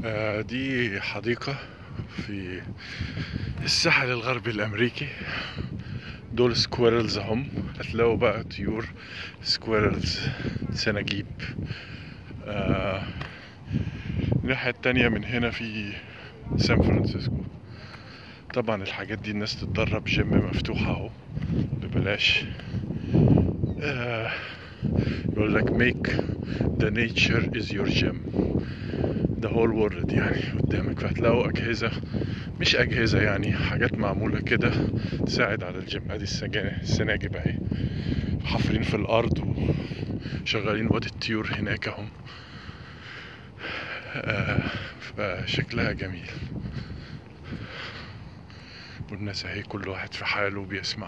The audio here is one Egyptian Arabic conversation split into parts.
آه، دي حديقة في الساحل الغربي الأمريكي دول سكويرلز هم هتلاقوا بقى طيور سكويرلز سناجيب آه، الناحية التانية من هنا في سان فرانسيسكو طبعا الحاجات دي الناس تتدرب جيم مفتوح اهو ببلاش آه، يقول لك make the nature is your gym the whole world يعني قدامك فهتلاقوا أجهزة مش أجهزة يعني حاجات معمولة كده تساعد على الجيم ادي السجا- السناجب اهي حافرين في الأرض وشغالين وادي الطيور هناك اهم آه، فشكلها جميل والناس اهي كل واحد في حاله بيسمع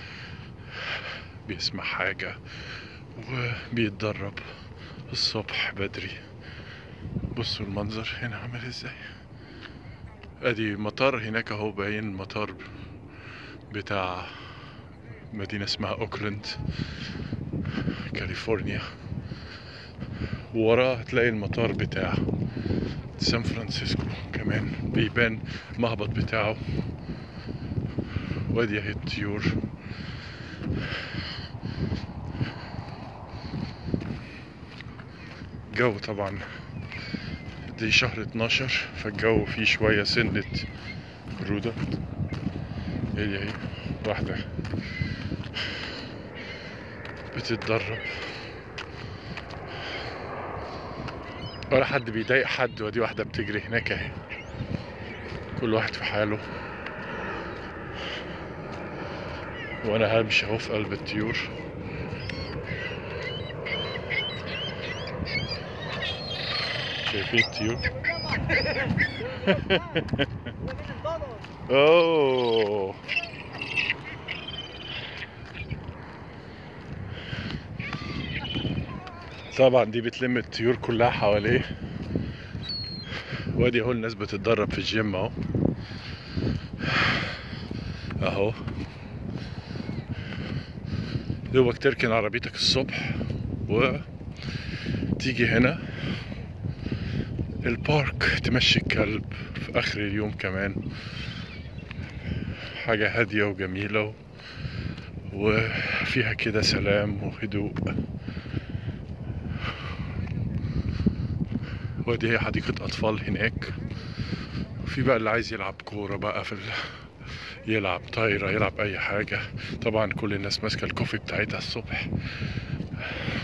بيسمع حاجة وبيتدرب الصبح بدري بصوا المنظر هنا عامل ازاي ادي مطار هناك اهو باين المطار بتاع مدينة اسمها اوكلاند كاليفورنيا ووراه هتلاقي المطار بتاع سان فرانسيسكو كمان بيبان المهبط بتاعه وادي اهي الطيور الجو طبعا دي شهر 12 فالجو فيه شوية سنة برودة هي هي واحدة بتتدرب ولا حد بيضايق حد ودي واحدة بتجري هناك اهي كل واحد في حاله وانا همشي اهو في قلب الطيور شايفين الطيور اوه طبعا دي بتلم الطيور كلها حواليه وادي اهو الناس بتتدرب في الجيم اهو اهو دوبك تركن عربيتك الصبح وتيجي هنا البارك تمشي الكلب في اخر اليوم كمان حاجة هادية وجميلة و- وفيها كده سلام وهدوء ودي هي حديقة أطفال هناك وفي بقى اللي عايز يلعب كورة بقى في ال... يلعب طايرة يلعب أي حاجة طبعا كل الناس ماسكة الكوفي بتاعتها الصبح